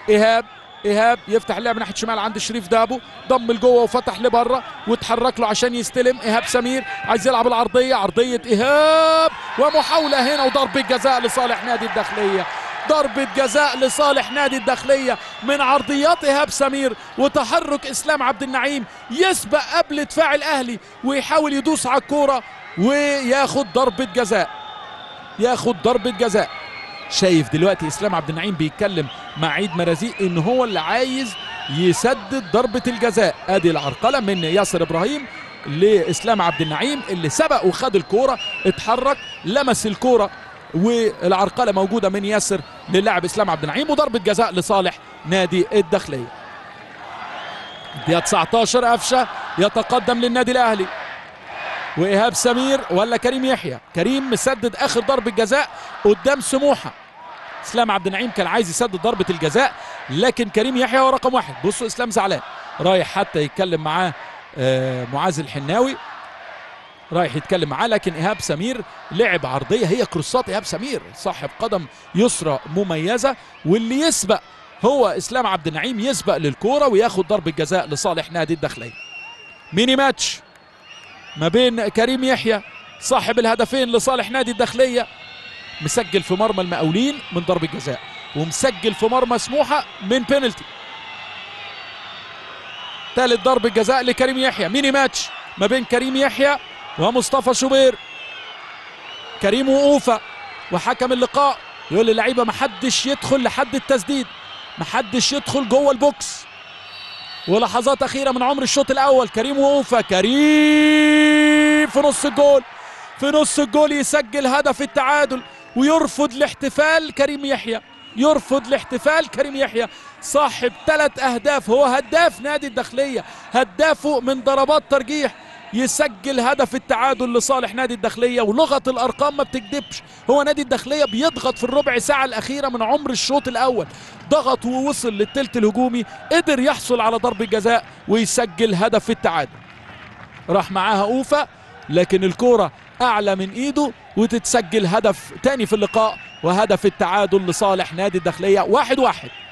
ايهاب ايهاب يفتح اللعب ناحيه شمال عند شريف دابو ضم لجوه وفتح لبره وتحرك له عشان يستلم ايهاب سمير عايز يلعب العرضيه عرضيه ايهاب ومحاوله هنا وضربه جزاء لصالح نادي الداخليه ضربة جزاء لصالح نادي الداخلية من عرضيات إيهاب سمير وتحرك إسلام عبد النعيم يسبق قبل دفاع الأهلي ويحاول يدوس على الكورة وياخد ضربة جزاء ياخد ضربة جزاء شايف دلوقتي إسلام عبد النعيم بيتكلم مع عيد مرازيق إن هو اللي عايز يسدد ضربة الجزاء أدي العرقلة من ياسر إبراهيم لإسلام عبد النعيم اللي سبق وخد الكورة اتحرك لمس الكورة والعرقله موجوده من ياسر للاعب اسلام عبد النعيم وضربه جزاء لصالح نادي الداخليه دقيقه 19 قفشه يتقدم للنادي الاهلي وايهاب سمير ولا كريم يحيى كريم مسدد اخر ضربه جزاء قدام سموحه اسلام عبد النعيم كان عايز يسدد ضربه الجزاء لكن كريم يحيى هو رقم واحد بصوا اسلام زعلان رايح حتى يتكلم معاه آه معاذ الحناوي رايح يتكلم معاه لكن ايهاب سمير لعب عرضيه هي كروسات ايهاب سمير صاحب قدم يسرى مميزه واللي يسبق هو اسلام عبد النعيم يسبق للكوره وياخد ضربه جزاء لصالح نادي الداخليه ميني ماتش ما بين كريم يحيى صاحب الهدفين لصالح نادي الداخليه مسجل في مرمى المقاولين من ضربه جزاء ومسجل في مرمى سموحه من بينالتي ثالث ضربه جزاء لكريم يحيى ميني ماتش ما بين كريم يحيى ومصطفى شوبير كريم وأوفا وحكم اللقاء يقول للعيبه ما حدش يدخل لحد التسديد ما حدش يدخل جوه البوكس ولحظات اخيره من عمر الشوط الاول كريم وأوفا كريم في نص الجول في نص الجول يسجل هدف التعادل ويرفض الاحتفال كريم يحيى يرفض الاحتفال كريم يحيى صاحب ثلاث اهداف هو هداف نادي الداخليه هدافه من ضربات ترجيح يسجل هدف التعادل لصالح نادي الداخلية ولغة الأرقام ما بتكذبش هو نادي الداخلية بيضغط في الربع ساعة الأخيرة من عمر الشوط الأول ضغط ووصل للتلت الهجومي قدر يحصل على ضربة جزاء ويسجل هدف التعادل راح معاها أوفا لكن الكورة أعلى من إيده وتتسجل هدف تاني في اللقاء وهدف التعادل لصالح نادي الداخلية واحد واحد